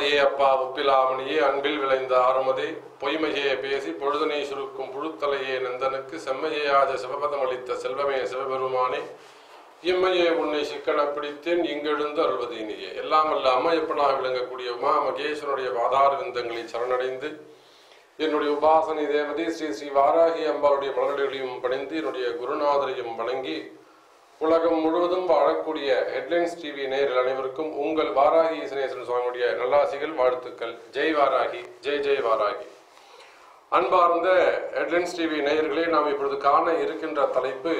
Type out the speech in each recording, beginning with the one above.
அம்மையே அப்பா ஒப்பிலாமணியே அன்பில் விளைந்த ஆறுமதே பொய்மையே பேசி பொழுதனை சுருக்கும் புழுத்தலையே நந்தனுக்கு செம்மையே ஆஜ சிவபதம் அளித்த செல்வமே சிவபெருமானே இம்மையே உன்னை சிக்கன பிடித்தேன் இங்கெழுந்து அருள்வதீனியே எல்லாம் அல்ல அம்மையப்பனாக விளங்கக்கூடிய உமா மகேஸ்வரனுடைய வாதார விந்தங்களை சரணடைந்து என்னுடைய உபாசனை தேவதை ஸ்ரீ ஸ்ரீ வாராகி அம்பாளுடைய மலர்களையும் பணிந்து என்னுடைய குருநாதரையும் வணங்கி உலகம் முழுவதும் வாழக்கூடிய ஹெட்லைன்ஸ் டிவி நேயர்கள் அனைவருக்கும் உங்கள் வாராகி இசனேஸ்வரன் சுவாமியுடைய நல்லாசிகள் வாழ்த்துக்கள் ஜெய் வாராகி ஜெய் ஜெய் வாராகி அன்பார்ந்த ஹெட்லைன்ஸ் டிவி நேயர்களே நாம் இப்பொழுது காண இருக்கின்ற தலைப்பு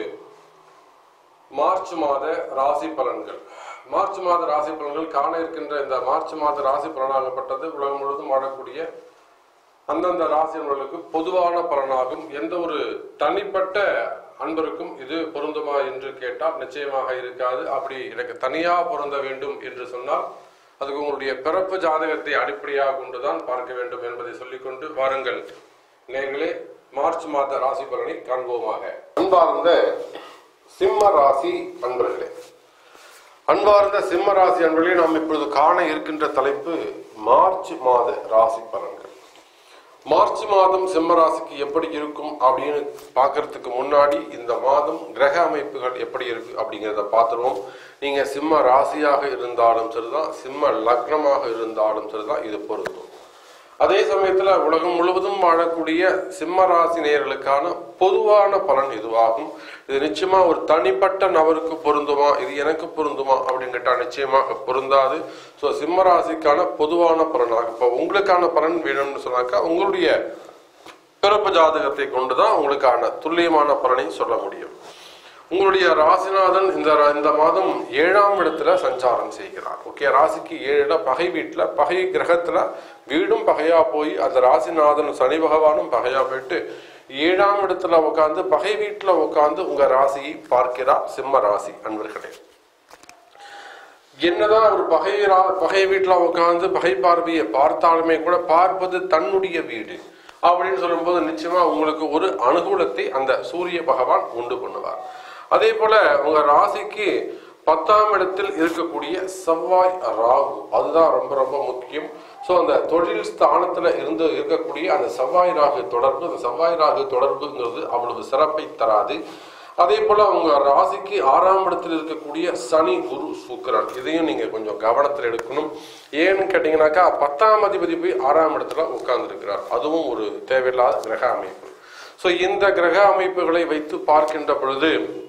மார்ச் மாத ராசி பலன்கள் மார்ச் மாத ராசி பலன்கள் காண இருக்கின்ற இந்த மார்ச் மாத ராசி பலனாகப்பட்டது உலகம் முழுவதும் வாழக்கூடிய அந்தந்த ராசினர்களுக்கு பொதுவான பலனாகும் எந்த ஒரு தனிப்பட்ட அன்பருக்கும் இது பொருந்துமா என்று கேட்டால் நிச்சயமாக இருக்காது அப்படி எனக்கு தனியா பொருந்த வேண்டும் என்று சொன்னால் அதுக்கு உங்களுடைய பிறப்பு ஜாதகத்தை அடிப்படையாக கொண்டுதான் பார்க்க வேண்டும் என்பதை சொல்லிக்கொண்டு வாருங்கள் நேர்களே மார்ச் மாத ராசி பலனை காண்போமாக அன்பார்ந்த சிம்ம ராசி அன்பர்களே அன்பார்ந்த சிம்ம ராசி அன்பர்களே நாம் இப்பொழுது காண இருக்கின்ற தலைப்பு மார்ச் மாத ராசி பலன்கள் மார்ச் மாதம் சிம்ம ராசிக்கு எப்படி இருக்கும் அப்படின்னு பார்க்கறதுக்கு முன்னாடி இந்த மாதம் கிரக அமைப்புகள் எப்படி இருக்கு அப்படிங்கிறத பார்த்துருவோம் நீங்க சிம்ம ராசியாக இருந்தாலும் சரிதான் சிம்ம லக்னமாக இருந்தாலும் சரிதான் இது பொருந்தும் அதே சமயத்துல உலகம் முழுவதும் வாழக்கூடிய சிம்ம ராசி நேயர்களுக்கான பொதுவான பலன் இதுவாகும் இது நிச்சயமா ஒரு தனிப்பட்ட நபருக்கு பொருந்துமா இது எனக்கு பொருந்துமா அப்படின்னு கேட்டா நிச்சயமாக பொருந்தாது ஸோ சிம்ம ராசிக்கான பொதுவான பலனாக இப்போ உங்களுக்கான பலன் வேணும்னு சொன்னாக்கா உங்களுடைய பிறப்பு ஜாதகத்தை கொண்டுதான் உங்களுக்கான துல்லியமான பலனை சொல்ல முடியும் உங்களுடைய ராசிநாதன் இந்த இந்த மாதம் ஏழாம் இடத்துல சஞ்சாரம் செய்கிறார் ஓகே ராசிக்கு ஏழு இடம் பகை வீட்டுல பகை கிரகத்துல வீடும் பகையா போய் அந்த ராசிநாதன் சனி பகவானும் பகையா போயிட்டு ஏழாம் இடத்துல உட்காந்து பகை வீட்டுல உட்காந்து உங்க ராசியை பார்க்கிறார் சிம்ம ராசி அன்பர்களே என்னதான் ஒரு பகை ரா- பகை வீட்டுல உட்காந்து பகை பார்வையை பார்த்தாலுமே கூட பார்ப்பது தன்னுடைய வீடு அப்படின்னு சொல்லும்போது நிச்சயமா உங்களுக்கு ஒரு அனுகூலத்தை அந்த சூரிய பகவான் உண்டு பண்ணுவார் அதே போல உங்க ராசிக்கு பத்தாம் இடத்தில் இருக்கக்கூடிய செவ்வாய் ராகு அதுதான் ரொம்ப ரொம்ப முக்கியம் ஸோ அந்த தொழில் ஸ்தானத்துல இருந்து இருக்கக்கூடிய அந்த செவ்வாய் ராகு தொடர்பு அந்த செவ்வாய் ராகு தொடர்புங்கிறது அவ்வளவு சிறப்பை தராது அதே போல உங்க ராசிக்கு ஆறாம் இடத்தில் இருக்கக்கூடிய சனி குரு சுக்கிரன் இதையும் நீங்க கொஞ்சம் கவனத்தில் எடுக்கணும் ஏன்னு கேட்டீங்கன்னாக்கா பத்தாம் அதிபதி போய் ஆறாம் இடத்துல உட்கார்ந்து இருக்கிறார் அதுவும் ஒரு தேவையில்லாத கிரக அமைப்பு ஸோ இந்த கிரக அமைப்புகளை வைத்து பார்க்கின்ற பொழுது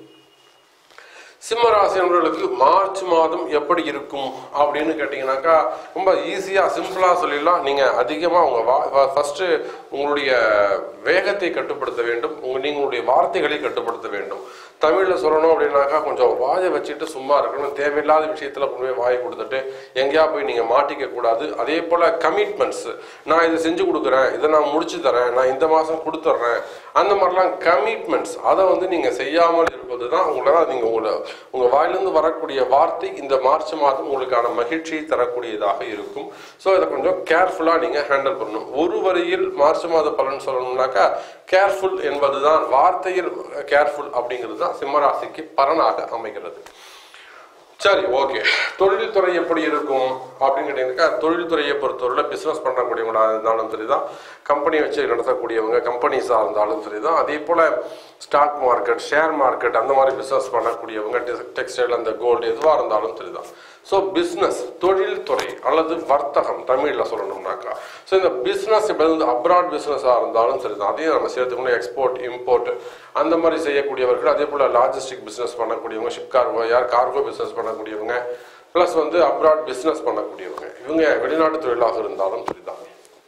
சிம்ம ராசி நண்பர்களுக்கு மார்ச் மாதம் எப்படி இருக்கும் அப்படின்னு கேட்டிங்கனாக்கா ரொம்ப ஈஸியாக சிம்பிளாக சொல்லிடலாம் நீங்கள் அதிகமாக உங்கள் வா ஃபஸ்ட்டு உங்களுடைய வேகத்தை கட்டுப்படுத்த வேண்டும் உங்க நீங்கள் உங்களுடைய வார்த்தைகளை கட்டுப்படுத்த வேண்டும் தமிழில் சொல்லணும் அப்படின்னாக்கா கொஞ்சம் வாயை வச்சுட்டு சும்மா இருக்கணும் தேவையில்லாத விஷயத்தில் கொண்டு போய் வாயை கொடுத்துட்டு எங்கேயா போய் நீங்கள் மாட்டிக்க கூடாது அதே போல் கமிட்மெண்ட்ஸ் நான் இதை செஞ்சு கொடுக்குறேன் இதை நான் முடிச்சு தரேன் நான் இந்த மாதம் கொடுத்துட்றேன் அந்த மாதிரிலாம் கமிட்மெண்ட்ஸ் அதை வந்து நீங்கள் செய்யாமல் இருப்பது தான் உங்களால் நீங்கள் உங்களை உங்கள் வாயிலிருந்து வரக்கூடிய வார்த்தை இந்த மார்ச் மாதம் உங்களுக்கான மகிழ்ச்சியை தரக்கூடியதாக இருக்கும் ஸோ இதை கொஞ்சம் கேர்ஃபுல்லாக நீங்கள் ஹேண்டில் பண்ணணும் ஒரு வரியில் மார்ச் மாத பலன் சொல்லணும்னாக்கா கேர்ஃபுல் என்பதுதான் வார்த்தையில் கேர்ஃபுல் அப்படிங்கிறது தான் சிம்மராசிக்கு பலனாக அமைகிறது சரி ஓகே தொழில்துறை எப்படி இருக்கும் அப்படின்னு கேட்டீங்கன்னாக்கா தொழில்துறையை பொறுத்தவரையில் பிஸ்னஸ் பண்ணக்கூடியவங்களா இருந்தாலும் சரி தான் கம்பெனி வச்சு நடத்தக்கூடியவங்க கம்பெனிஸாக இருந்தாலும் சரி தான் அதே போல் ஸ்டாக் மார்க்கெட் ஷேர் மார்க்கெட் அந்த மாதிரி பிஸ்னஸ் பண்ணக்கூடியவங்க டெக்ஸ்டைல் அந்த கோல்டு எதுவாக இருந்தாலும் சரி தான் ஸோ பிஸ்னஸ் தொழில்துறை அல்லது வர்த்தகம் தமிழில் சொல்லணும்னாக்கா ஸோ இந்த பிஸ்னஸ் இப்போ வந்து அப்ராட் பிஸ்னஸாக இருந்தாலும் சரி தான் அதையும் நம்ம சேர்த்துக்கணும் எக்ஸ்போர்ட் இம்போர்ட் அந்த மாதிரி செய்யக்கூடியவர்கள் அதே போல் லாஜிஸ்டிக் பிஸ்னஸ் பண்ணக்கூடியவங்க ஷிப் கார்கோ யார் கார்கோ பிஸ்னஸ் பண்ணக்கூடியவங்க ப்ளஸ் வந்து அப்ராட் பிஸ்னஸ் பண்ணக்கூடியவங்க இவங்க வெளிநாட்டு தொழிலாக இருந்தாலும் சரி தான்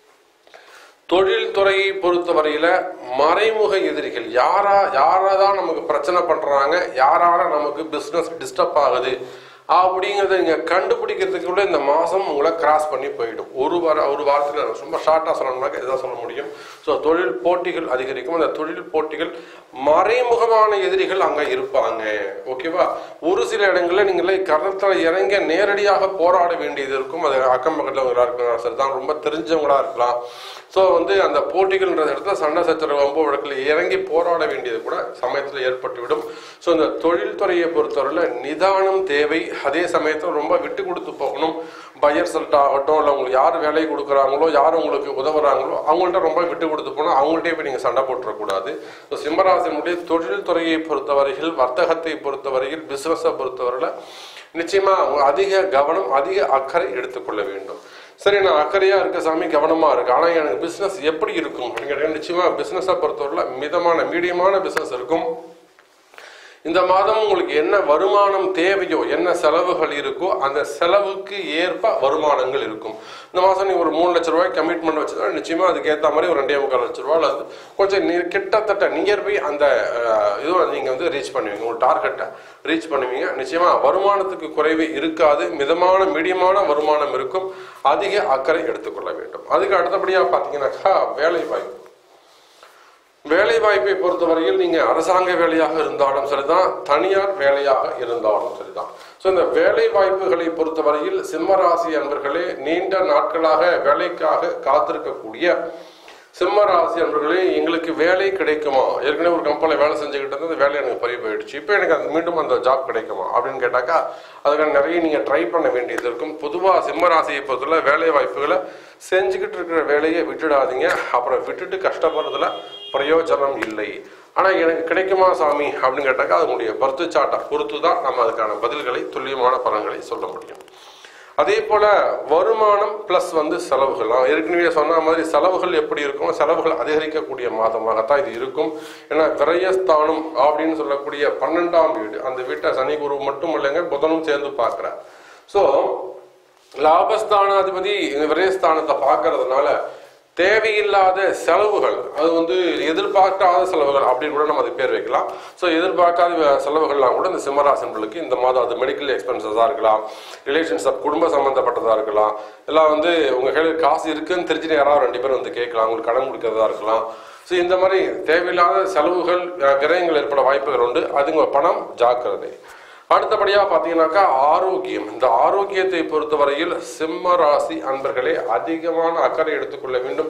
தொழில் துறையை பொறுத்தவரையில மறைமுக எதிரிகள் யாரா யாராதான் நமக்கு பிரச்சனை பண்றாங்க யாரால நமக்கு பிசினஸ் டிஸ்டர்ப் ஆகுது அப்படிங்கிறத நீங்க கண்டுபிடிக்கிறதுக்குள்ள இந்த மாசம் உங்களை கிராஸ் பண்ணி போயிடும் ஒரு வார ஒரு வாரத்தில் ரொம்ப ஷார்ட்டா சொல்லணும்னாக்க இதுதான் சொல்ல முடியும் ஸோ தொழில் போட்டிகள் அதிகரிக்கும் அந்த தொழில் போட்டிகள் மறைமுகமான எதிரிகள் அங்க இருப்பாங்க ஓகேவா ஒரு சில இடங்கள்ல நீங்களே கரணத்தில் இறங்க நேரடியாக போராட வேண்டியது இருக்கும் அது அக்கம் பக்கத்தில் இருக்கலாம் சரிதான் ரொம்ப தெரிஞ்சவங்களா இருக்கலாம் ஸோ வந்து அந்த போட்டிகள்ன்ற இடத்துல சண்டை சச்சரவு வம்பு வழக்கில் இறங்கி போராட வேண்டியது கூட சமயத்தில் ஏற்பட்டுவிடும் ஸோ இந்த தொழில்துறையை பொறுத்தவரையில் நிதானம் தேவை அதே சமயத்தில் ரொம்ப விட்டு கொடுத்து போகணும் பையர் செல்ட் ஆகட்டும் இல்லை உங்களுக்கு யார் வேலை கொடுக்குறாங்களோ யார் உங்களுக்கு உதவுறாங்களோ அவங்கள்ட்ட ரொம்ப விட்டு கொடுத்து போனால் அவங்கள்ட்டே போய் நீங்கள் சண்டை போட்டுறக்கூடாது ஸோ சிம்மராசினுடைய தொழில் துறையை பொறுத்தவரையில் வர்த்தகத்தை பொறுத்தவரையில் பிஸ்னஸை பொறுத்தவரையில் நிச்சயமா அவங்க அதிக கவனம் அதிக அக்கறை எடுத்துக்கொள்ள வேண்டும் சரி நான் அக்கறையா இருக்க சாமி கவனமா இருக்கு ஆனா எனக்கு பிசினஸ் எப்படி இருக்கும் அப்படின்னு கேட்டீங்கன்னா நிச்சயமா பிசினஸை பொறுத்தவரையில் மிதமான மீடியமான பிசினஸ் இருக்கும் இந்த மாதம் உங்களுக்கு என்ன வருமானம் தேவையோ என்ன செலவுகள் இருக்கோ அந்த செலவுக்கு ஏற்ப வருமானங்கள் இருக்கும் இந்த மாதம் நீங்கள் ஒரு மூணு லட்ச ரூபாய் கமிட்மெண்ட் வச்சுருந்தா நிச்சயமாக அதுக்கு ஏற்ற மாதிரி ஒரு ரெண்டே முக்கால் லட்ச ரூபா அல்லது கொஞ்சம் நீ கிட்டத்தட்ட நியர்பை அந்த அஹ், இதுவை நீங்கள் வந்து ரீச் பண்ணுவீங்க ஒரு டார்கெட்டை ரீச் பண்ணுவீங்க நிச்சயமாக வருமானத்துக்கு குறைவு இருக்காது மிதமான மீடியமான வருமானம் இருக்கும் அதிக அக்கறை எடுத்துக்கொள்ள வேண்டும் அதுக்கு அடுத்தபடியாக பார்த்தீங்கன்னாக்கா வேலை வாய்ப்பு வேலை வாய்ப்பை பொறுத்தவரையில் நீங்க அரசாங்க வேலையாக இருந்தாலும் சரிதான் தனியார் வேலையாக இருந்தாலும் சரிதான் ஸோ இந்த வேலை வாய்ப்புகளை பொறுத்தவரையில் சிம்மராசி அன்பர்களே நீண்ட நாட்களாக வேலைக்காக காத்திருக்கக்கூடிய சிம்மராசி அன்பர்களே எங்களுக்கு வேலை கிடைக்குமா ஏற்கனவே ஒரு கம்பெனியில் வேலை செஞ்சுக்கிட்டு இருந்தது அந்த வேலை எனக்கு பறி போயிடுச்சு இப்போ எனக்கு அது மீண்டும் அந்த ஜாப் கிடைக்குமா அப்படின்னு கேட்டாக்கா அதுக்கான நிறைய நீங்கள் ட்ரை பண்ண வேண்டியது இருக்கும் பொதுவாக சிம்மராசியை பொறுத்தவரை வேலை வாய்ப்புகளை செஞ்சுக்கிட்டு இருக்கிற வேலையை விட்டுடாதீங்க அப்புறம் விட்டுட்டு கஷ்டப்படுறதுல பிரயோஜனம் இல்லை ஆனால் எனக்கு கிடைக்குமா சாமி அப்படின்னு கேட்டாக்கா அது உங்களுடைய பர்த்து சாட்டை பொறுத்து தான் நம்ம அதுக்கான பதில்களை துல்லியமான பலன்களை சொல்ல முடியும் அதே போல வருமானம் பிளஸ் வந்து செலவுகள் நான் ஏற்கனவே சொன்ன மாதிரி செலவுகள் எப்படி இருக்கும் செலவுகள் அதிகரிக்கக்கூடிய மாதமாகத்தான் இது இருக்கும் ஏன்னா விரயஸ்தானம் அப்படின்னு சொல்லக்கூடிய பன்னெண்டாம் வீடு அந்த வீட்டை சனி குரு மட்டும் இல்லைங்க புதனும் சேர்ந்து பார்க்குறார் ஸோ லாபஸ்தானாதிபதி இந்த விரயஸ்தானத்தை பார்க்கறதுனால தேவையில்லாத செலவுகள் அது வந்து எதிர்பார்க்காத செலவுகள் அப்படின்னு கூட நம்ம அதுக்கு பேர் வைக்கலாம் ஸோ எதிர்பார்க்காத வே- செலவுகள்லாம் கூட இந்த சிம்மராசன்களுக்கு இந்த மாதம் அது மெடிக்கல் எக்ஸ்பென்சஸாக இருக்கலாம் ரிலேஷன்ஸ் குடும்ப சம்மந்தப்பட்டதாக இருக்கலாம் எல்லாம் வந்து உங்கள் கையில் காசு இருக்குன்னு தெரிஞ்சுட்டு யாராவது ரெண்டு பேரும் வந்து கேட்கலாம் உங்களுக்கு கடன் கொடுக்கறதா இருக்கலாம் ஸோ இந்த மாதிரி தேவையில்லாத செலவுகள் அஹ், விரயங்கள் ஏற்பட வாய்ப்புகள் உண்டு அதுங்க பணம் ஜாக்கிரதை அடுத்தபடியாக பார்த்தீங்கன்னாக்கா ஆரோக்கியம் இந்த ஆரோக்கியத்தை பொறுத்தவரையில் சிம்ம ராசி அன்பர்களே அதிகமான அக்கறை எடுத்துக்கொள்ள வேண்டும்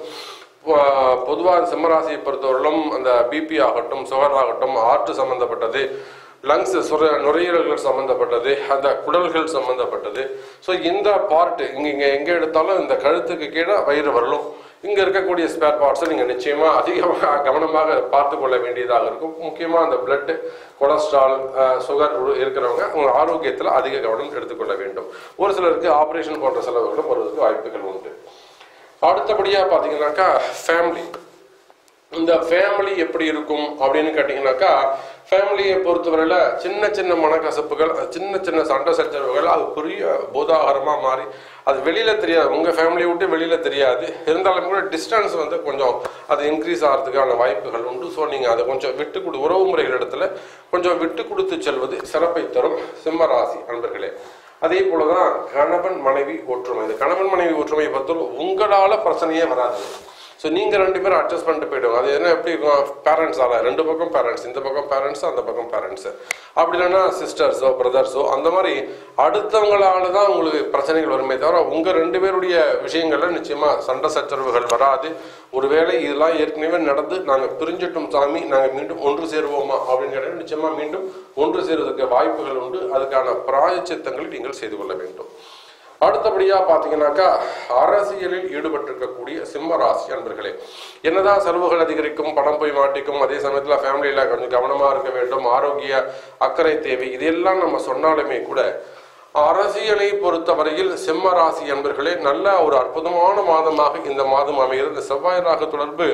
பொதுவாக சிம்மராசியை பொறுத்தவரையிலும் அந்த பிபி ஆகட்டும் சுகர் ஆகட்டும் ஆற்று சம்பந்தப்பட்டது லங்ஸ் சுர நுரையீரல்கள் சம்பந்தப்பட்டது அந்த குடல்கள் சம்பந்தப்பட்டது ஸோ இந்த பார்ட் இங்கே இங்கே எங்கே எடுத்தாலும் இந்த கழுத்துக்கு கீழே வயிறு வரலும் இங்கே இருக்கக்கூடிய ஸ்பேர் பார்ட்ஸை நீங்கள் நிச்சயமாக அதிகமாக கவனமாக பார்த்து கொள்ள வேண்டியதாக இருக்கும் முக்கியமாக அந்த பிளட்டு கொலஸ்ட்ரால் சுகர் இருக்கிறவங்க உங்க ஆரோக்கியத்தில் அதிக கவனம் எடுத்துக்கொள்ள வேண்டும் ஒரு சிலருக்கு ஆப்ரேஷன் போன்ற செலவுகளும் வருவதற்கு வாய்ப்புகள் உண்டு அடுத்தபடியாக பார்த்தீங்கன்னாக்கா ஃபேமிலி இந்த ஃபேமிலி எப்படி இருக்கும் அப்படின்னு கேட்டிங்கனாக்கா ஃபேமிலியை பொறுத்தவரையில் சின்ன சின்ன மனக்கசப்புகள் அது சின்ன சின்ன சண்டை சச்சரவுகள் அது பெரிய பூதாகரமாக மாறி அது வெளியில் தெரியாது உங்கள் ஃபேமிலியை விட்டு வெளியில் தெரியாது இருந்தாலும் கூட டிஸ்டன்ஸ் வந்து கொஞ்சம் அது இன்க்ரீஸ் ஆகிறதுக்கான வாய்ப்புகள் உண்டு ஸோ நீங்கள் அதை கொஞ்சம் விட்டு கொடு உறவு முறைகள் இடத்துல கொஞ்சம் விட்டு கொடுத்து செல்வது சிறப்பை தரும் சிம்ம ராசி அன்பர்களே அதே போலதான் கணவன் மனைவி ஒற்றுமை இந்த கணவன் மனைவி ஒற்றுமையை பொறுத்தவரை உங்களால பிரச்சனையே வராது ஸோ நீங்கள் ரெண்டு பேரும் அட்ஜஸ்ட் பண்ணிட்டு போயிடுவோம் அது என்ன எப்படி இருக்கும் பேரண்ட்ஸால ரெண்டு பக்கம் பேரண்ட்ஸ் இந்த பக்கம் பேரண்ட்ஸ் அந்த பக்கம் பேரண்ட்ஸ் அப்படி இல்லைன்னா சிஸ்டர்ஸோ பிரதர்ஸோ அந்த மாதிரி அடுத்தவங்களால தான் உங்களுக்கு பிரச்சனைகள் வருமே தவிர உங்கள் ரெண்டு பேருடைய விஷயங்கள்ல நிச்சயமாக சண்டை சச்சரவுகள் வராது ஒருவேளை இதெல்லாம் ஏற்கனவே நடந்து நாங்கள் பிரிஞ்சிட்டோம் சாமி நாங்கள் மீண்டும் ஒன்று சேருவோமா அப்படின்னு கேட்டால் நிச்சயமாக மீண்டும் ஒன்று சேருவதற்கு வாய்ப்புகள் உண்டு அதுக்கான பிராயச்சித்தங்களை நீங்கள் செய்து கொள்ள வேண்டும் அடுத்தபடியா பாத்தீங்கன்னாக்கா அரசியலில் ஈடுபட்டிருக்கக்கூடிய சிம்ம ராசி அன்பர்களே என்னதான் செலவுகள் அதிகரிக்கும் பணம் போய் மாட்டிக்கும் அதே சமயத்துல ஃபேமிலியில கொஞ்சம் கவனமா இருக்க வேண்டும் ஆரோக்கிய அக்கறை தேவை இதெல்லாம் நம்ம சொன்னாலுமே கூட அரசியலை பொறுத்தவரையில் சிம்ம ராசி அன்பர்களே நல்ல ஒரு அற்புதமான மாதமாக இந்த மாதம் அமைகிறது இந்த செவ்வாய் ராகு தொடர்பு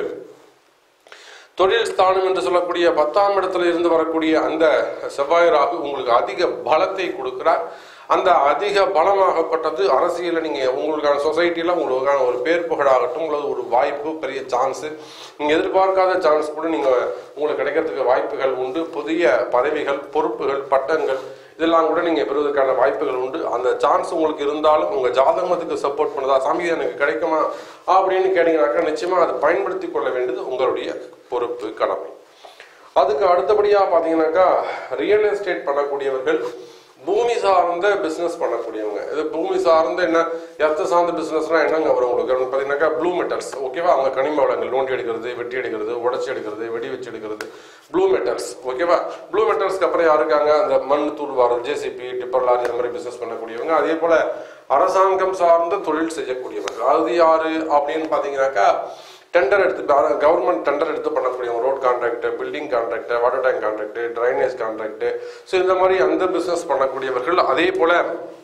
தொழில் ஸ்தானம் என்று சொல்லக்கூடிய பத்தாம் இடத்துல இருந்து வரக்கூடிய அந்த செவ்வாய் ராகு உங்களுக்கு அதிக பலத்தை கொடுக்கிறார் அந்த அதிக பலமாகப்பட்டது அரசியல நீங்க உங்களுக்கான சொசைட்டில உங்களுக்கான ஒரு பேர் புகழாகட்டும் உங்களது ஒரு வாய்ப்பு பெரிய சான்ஸ் நீங்க எதிர்பார்க்காத சான்ஸ் கூட நீங்க உங்களுக்கு கிடைக்கிறதுக்கு வாய்ப்புகள் உண்டு புதிய பதவிகள் பொறுப்புகள் பட்டங்கள் இதெல்லாம் கூட நீங்க பெறுவதற்கான வாய்ப்புகள் உண்டு அந்த சான்ஸ் உங்களுக்கு இருந்தாலும் உங்க ஜாதகத்துக்கு சப்போர்ட் பண்ணுதா சாமி இது எனக்கு கிடைக்குமா அப்படின்னு கேட்டீங்கன்னாக்கா நிச்சயமா அதை பயன்படுத்தி கொள்ள வேண்டியது உங்களுடைய பொறுப்பு கடமை அதுக்கு அடுத்தபடியாக பார்த்தீங்கன்னாக்கா ரியல் எஸ்டேட் பண்ணக்கூடியவர்கள் பூமி சார்ந்த பிசினஸ் பண்ணக்கூடியவங்க இது பூமி சார்ந்த என்ன எர்த்த சார்ந்த பிசினஸ்னா என்னங்க வரும் உங்களுக்கு அப்படின்னு பார்த்தீங்கன்னாக்கா ப்ளூ மெட்டல்ஸ் ஓகேவா அவங்க கனிம வளங்கள் நோண்டி எடுக்கிறது வெட்டி எடுக்கிறது உடச்சி எடுக்கிறது வெடி வச்சு எடுக்கிறது ப்ளூ மெட்டல்ஸ் ஓகேவா ப்ளூ மெட்டல்ஸ்க்கு அப்புறம் யார் இருக்காங்க அந்த மண் தூள் வாரம் ஜேசிபி டிப்பர் லாரி அந்த மாதிரி பிசினஸ் பண்ணக்கூடியவங்க அதே போல அரசாங்கம் சார்ந்த தொழில் செய்யக்கூடியவங்க அது யாரு அப்படின்னு பார்த்தீங்கன்னாக்கா டெண்டர் எடுத்து கவர்மெண்ட் டெண்டர் எடுத்து பண்ணக்கூடியவங்க road contract building contract water tank contract drainage contract so இந்த மாதிரி அந்த பிசினஸ் பண்ணக்கூடியவர்கள் அதே போல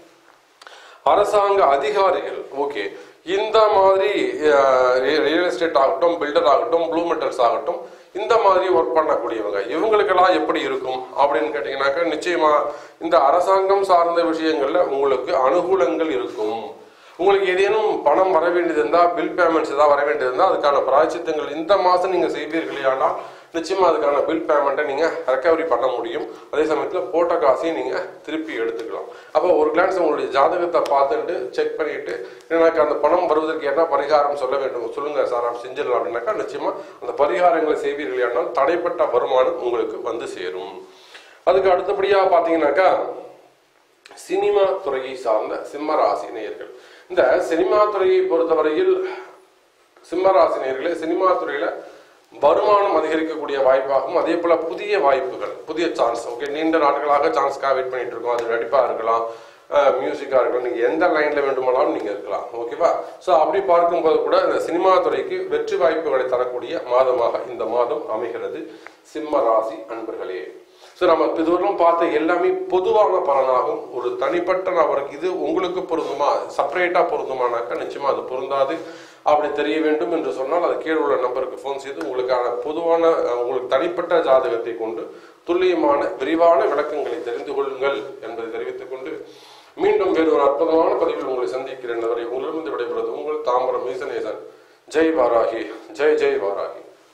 அரசாங்க அதிகாரிகள் ஓகே இந்த மாதிரி ரியல் எஸ்டேட் ஆகட்டும் பில்டர் ஆகட்டும் ப்ளூ மெட்டல்ஸ் ஆகட்டும் இந்த மாதிரி ஒர்க் பண்ணக்கூடியவங்க இவங்களுக்கெல்லாம் எப்படி இருக்கும் அப்படின்னு கேட்டீங்கன்னாக்கா நிச்சயமா இந்த அரசாங்கம் சார்ந்த விஷயங்கள்ல உங்களுக்கு அனுகூலங்கள் இருக்கும் உங்களுக்கு ஏதேனும் பணம் வர வேண்டியது இருந்தால் பில் பேமெண்ட்ஸ் ஏதாவது வர வேண்டியது இருந்தால் அதுக்கான பிராய்ச்சித்தங்கள் இந்த மாதம் நீங்கள் செய்வீர்களே ஆனால் நிச்சயமா அதுக்கான பில் பேமெண்ட்டை நீங்கள் ரெக்கவரி பண்ண முடியும் அதே சமயத்தில் போட்ட காசையும் நீங்கள் திருப்பி எடுத்துக்கலாம் அப்போ ஒரு கிளான்ஸ் உங்களுடைய ஜாதகத்தை பார்த்துட்டு செக் பண்ணிட்டு எனக்கு அந்த பணம் வருவதற்கு என்ன பரிகாரம் சொல்ல வேண்டும் சொல்லுங்க சார் நான் செஞ்சிடலாம் அப்படின்னாக்கா நிச்சயமா அந்த பரிகாரங்களை செய்வீர்களே ஆனால் தடைப்பட்ட வருமானம் உங்களுக்கு வந்து சேரும் அதுக்கு அடுத்தபடியாக பார்த்தீங்கன்னாக்கா சினிமா துறையை சார்ந்த சிம்ம ராசி நேயர்கள் இந்த சினிமா துறையை பொறுத்தவரையில் சிம்ம ராசி நேயர்களே சினிமா துறையில வருமானம் அதிகரிக்கக்கூடிய வாய்ப்பாகவும் அதே போல புதிய வாய்ப்புகள் புதிய சான்ஸ் ஓகே நீண்ட நாட்களாக சான்ஸ்க்காக வெயிட் பண்ணிட்டு இருக்கோம் அது நடிப்பா இருக்கலாம் மியூசிக்காக இருக்கலாம் நீங்கள் எந்த லைனில் வேண்டுமானாலும் நீங்கள் இருக்கலாம் ஓகேவா ஸோ அப்படி பார்க்கும்போது கூட இந்த சினிமா துறைக்கு வெற்றி வாய்ப்புகளை தரக்கூடிய மாதமாக இந்த மாதம் அமைகிறது சிம்ம ராசி அன்பர்களே ஸோ நம்ம இதுவரையும் பார்த்த எல்லாமே பொதுவான பலனாகும் ஒரு தனிப்பட்ட நபருக்கு இது உங்களுக்கு பொருந்துமா செப்பரேட்டாக பொருந்துமானாக்கா நிச்சயமா அது பொருந்தாது அப்படி தெரிய வேண்டும் என்று சொன்னால் அது கீழே உள்ள நம்பருக்கு ஃபோன் செய்து உங்களுக்கான பொதுவான அஹ், உங்களுக்கு தனிப்பட்ட ஜாதகத்தை கொண்டு துல்லியமான விரிவான விளக்கங்களை தெரிந்து கொள்ளுங்கள் என்பதை தெரிவித்துக் கொண்டு மீண்டும் வேறு ஒரு அற்புதமான பதிவில் உங்களை சந்திக்கிறேன் வரை உங்களிடமிருந்து விடைபெறுவது உங்கள் தாம்பரம் ஈசனேசன் ஜெய் வாராகி ஜெய் ஜெய் வாராகி